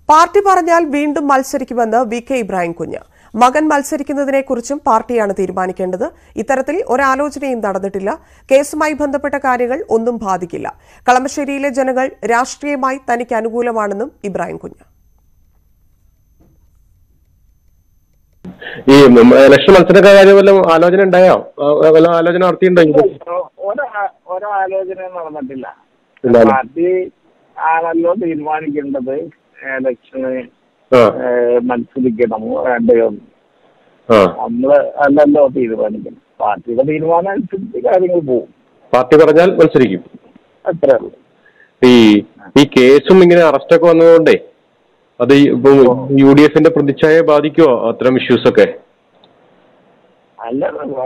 Party പറഞ്ഞാൽ വീണ്ടും മത്സരിക്കുമെന്ന് വി കെ ഇബ്രാഹിം കുഞ്ഞ് മകൻ മത്സരിക്കുന്നതിനെക്കുറിച്ചും പാർട്ടിയാണ് തീരുമാനിക്കേണ്ടത് ഇത്തരത്തിൽ ഒരാലോചനയും നടന്നിട്ടില്ല കേസുമായി ബന്ധപ്പെട്ട കാര്യങ്ങൾ ഒന്നും ബാധിക്കില്ല കളമശ്ശേരിയിലെ ജനങ്ങൾ രാഷ്ട്രീയമായി തനിക്ക് അനുകൂലമാണെന്നും ഇബ്രാഹിം കുഞ്ഞ് ഈ ഇലക്ഷൻ മത്സരത്തെ കാര്യം വല്ല ആലോചന ഉണ്ടായോ ആ, വല്ല ആലോചന നടത്തിയിട്ടുണ്ടോ ഒരാ- ഒരാലോചനയും നടന്നിട്ടില്ല ഇല്ലാലോ. പാർട്ടി ആണല്ലോ തീരുമാനിക്കേണ്ടത് ഇലക്ഷന് ആ ഏഹ്, മത്സരിക്കണമോ വേണ്ടയോ എന്ന്. ആ നമ്മള് അല്ലല്ലോ തീരുമാനിക്കണം പാർട്ടിയുടെ തീരുമാനം അനുസരിച്ച് കാര്യങ്ങൾ പോകും പാർട്ടി പറഞ്ഞാൽ മത്സരിക്കും അത്രേ ഉള്ളൂ ഈ ഈ കേസും ഇങ്ങനെ അറസ്റ്റൊക്കെ വന്നതുകൊണ്ടേ അത് ഈ ഇപ്പൊ യു ഡി എഫിന്റെ പ്രതിച്ഛായ ബാധിക്കുമോ അത്തരം ഇഷ്യൂസ് ഒക്കെ അല്ല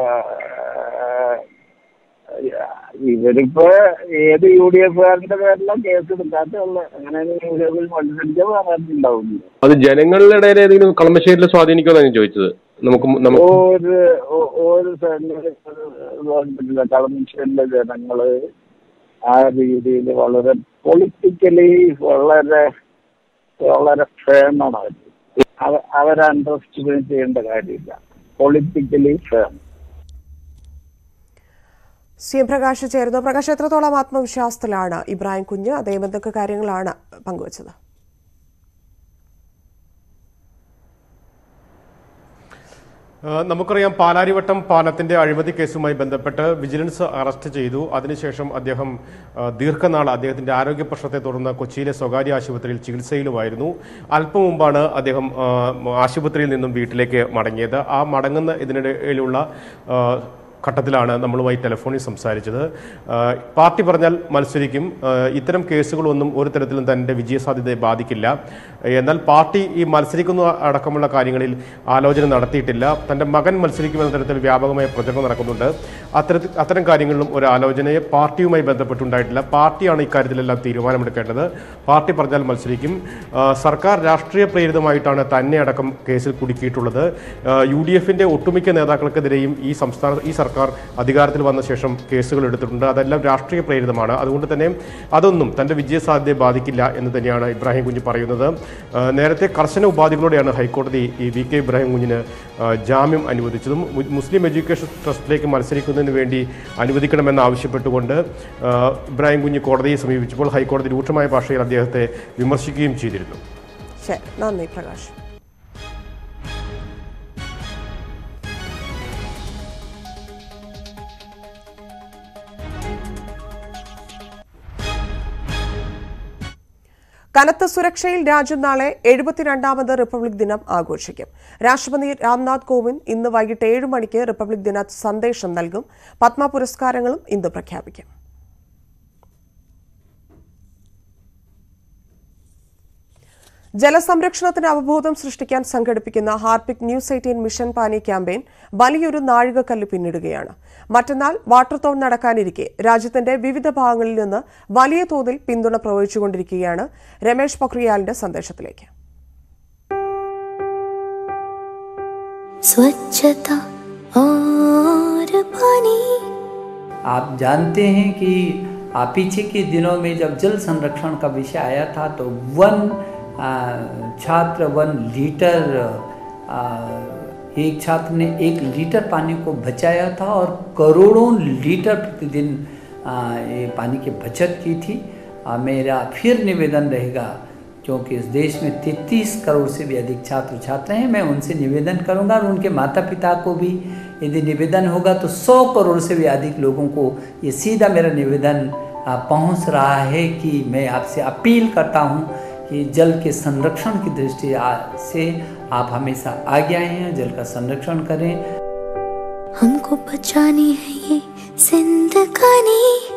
ഇവരിപ്പോ ഏത് യു ഡി എഫുകാരന്റെ പേരിലാണ് കേസ് എടുക്കാത്തുള്ള അങ്ങനെ യു ഡി എഫിൽ മത്സരിച്ചാൽ പറയാനുണ്ടാവില്ല അത് ജനങ്ങളുടെ ഇടയിൽ ഏതെങ്കിലും കളമശ്ശേരിയിൽ സ്വാധീനിക്കുമെന്നാണ് ഞാൻ ചോദിച്ചത് നമുക്ക് നമുക്ക് ഒരു ഒ- ഒരു പറ്റില്ല കളമശ്ശേരിയിലെ ജനങ്ങള് ആ രീതിയിൽ വളരെ പൊളിറ്റിക്കലി വളരെ വളരെ ഫേമാണ് അവർ അവ- അവരെ അണ്ടർ എസ്റ്റിമേറ്റ് ചെയ്യേണ്ട കാര്യമില്ല politically firm C M Prakash ചേരുന്നു പ്രകാശ് എത്രത്തോളം ആത്മവിശ്വാസത്തിലാണ് ഇബ്രാഹിം കുഞ്ഞ് അദ്ദേഹം എന്തൊക്കെ കാര്യങ്ങളാണ് പങ്കുവച്ചത് ആ, നമുക്കറിയാം പാലാരിവട്ടം പാലത്തിന്റെ അഴിമതി കേസുമായി ബന്ധപ്പെട്ട് വിജിലൻസ് അറസ്റ്റ് ചെയ്തു അതിനുശേഷം അദ്ദേഹം ആ, ദീർഘനാൾ അദ്ദേഹത്തിന്റെ ആരോഗ്യ പ്രശ്നത്തെ തുടർന്ന് കൊച്ചിയിലെ സ്വകാര്യ ആശുപത്രിയിൽ ചികിത്സയിലുമായിരുന്നു അല്പം മുമ്പാണ് അദ്ദേഹം ആ, ആശുപത്രിയിൽ നിന്നും വീട്ടിലേക്ക് മടങ്ങിയത് ആ മടങ്ങുന്ന ഇതിനിടയിലുള്ള ആ, ഘട്ടത്തിലാണ് നമ്മളുമായി ടെലിഫോണിൽ സംസാരിച്ചത് ആ, പാർട്ടി പറഞ്ഞാൽ മത്സരിക്കും ആ, ഇത്തരം കേസുകളൊന്നും ഒരു തരത്തിലും തന്റെ വിജയസാധ്യതയെ ബാധിക്കില്ല എന്നാൽ പാർട്ടി ഈ മത്സരിക്കുന്ന അടക്കമുള്ള കാര്യങ്ങളിൽ ആലോചന നടത്തിയിട്ടില്ല തന്റെ മകൻ മത്സരിക്കുമെന്ന തരത്തിൽ വ്യാപകമായ പ്രചരണം നടക്കുന്നുണ്ട് അത്തരത്തിൽ അത്തരം കാര്യങ്ങളിലും ഒരു ആലോചനയെ പാർട്ടിയുമായി ബന്ധപ്പെട്ടുണ്ടായിട്ടില്ല പാർട്ടിയാണ് ഇക്കാര്യത്തിലെല്ലാം തീരുമാനമെടുക്കേണ്ടത് പാർട്ടി പറഞ്ഞാൽ മത്സരിക്കും ആ, സർക്കാർ രാഷ്ട്രീയ പ്രേരിതമായിട്ടാണ് തന്നെ അടക്കം കേസിൽ കുടുക്കിയിട്ടുള്ളത് യു ഡി എഫിന്റെ ഒട്ടുമിക്ക നേതാക്കൾക്കെതിരെയും ഈ സംസ്ഥാന ഈ സർക്കാർ അധികാരത്തിൽ വന്ന ശേഷം കേസുകൾ എടുത്തിട്ടുണ്ട് അതെല്ലാം രാഷ്ട്രീയ പ്രേരിതമാണ് അതുകൊണ്ട് തന്നെ അതൊന്നും തന്റെ വിജയസാധ്യതയെ ബാധിക്കില്ല എന്ന് തന്നെയാണ് ഇബ്രാഹിം കുഞ്ഞ് പറയുന്നത് ആ, നേരത്തെ കർശന ഉപാധികളോടെയാണ് ഹൈക്കോടതി ഈ വി കെ ഇബ്രാഹിം കുഞ്ഞിന് ആ, ജാമ്യം അനുവദിച്ചതും മു- മുസ്ലിം എഡ്യൂക്കേഷൻ ട്രസ്റ്റിലേക്ക് മത്സരിക്കുന്നതിന് വേണ്ടി അനുവദിക്കണമെന്ന് ആവശ്യപ്പെട്ടുകൊണ്ട് ആ, ഇബ്രാഹിം കുഞ്ഞ് കോടതിയെ സമീപിച്ചപ്പോൾ ഹൈക്കോടതി രൂക്ഷമായ ഭാഷയിൽ അദ്ദേഹത്തെ വിമർശിക്കുകയും ചെയ്തിരുന്നു ശരി നന്ദി പ്രകാശ് കനത്ത സുരക്ഷയിൽ രാജ്യം നാളെ എഴുപത്തിരണ്ടാമത് റിപ്പബ്ലിക് ദിനം ആഘോഷിക്കും രാഷ്ട്രപതി രാംനാഥ് കോവിന്ദ് ഇന്ന് വൈകിട്ട് ഏഴ് മണിക്ക് റിപ്പബ്ലിക് ദിന സന്ദേശം നൽകും പത്മ പുരസ്കാരങ്ങളും ഇന്ന് പ്രഖ്യാപിക്കും ജലസംരക്ഷണത്തിന് അവബോധം സൃഷ്ടിക്കാൻ സംഘടിപ്പിക്കുന്ന Harpic news eighteen mission Paani campaign വലിയൊരു നാഴികക്കല്ല് പിന്നിടുകയാണ് മറ്റന്നാൾ വാട്ടർതോൺ നടക്കാനിരിക്കെ രാജ്യത്തിന്റെ വിവിധ ഭാഗങ്ങളിൽ നിന്ന് വലിയ തോതിൽ പിന്തുണ പ്രവഹിച്ചുകൊണ്ടിരിക്കുകയാണ് രമേശ് പൊഖ്രിയാലിന്റെ സന്ദേശത്തിലേക്ക് स्वच्छता और पानी आप जानते हैं कि आ, पीछे के दिनों में जब जल संरक्षण का विषय आया था तो वन आ, छात्र वन लीटर आ, एक छात्र ने एक लीटर पानी को बचाया था और करोड़ों लीटर प्रतिदिन आ, ये पानी की बचत की थी आ, मेरा फिर निवेदन रहेगा क्योंकि इस देश में 33 करोड़ से भी अधिक छात्र छात्र हैं मैं उनसे निवेदन करूंगा और उनके माता पिता को भी यदि निवेदन होगा तो 100 करोड़ से भी अधिक लोगों को ये सीधा मेरा निवेदन आ, पहुंच रहा है कि मैं आपसे अपील करता हूं कि जल के संरक्षण की दृष्टि आ- से आप हमेशा आगे आए हैं जल का संरक्षण करें हमको बचानी है ये जिंदगानी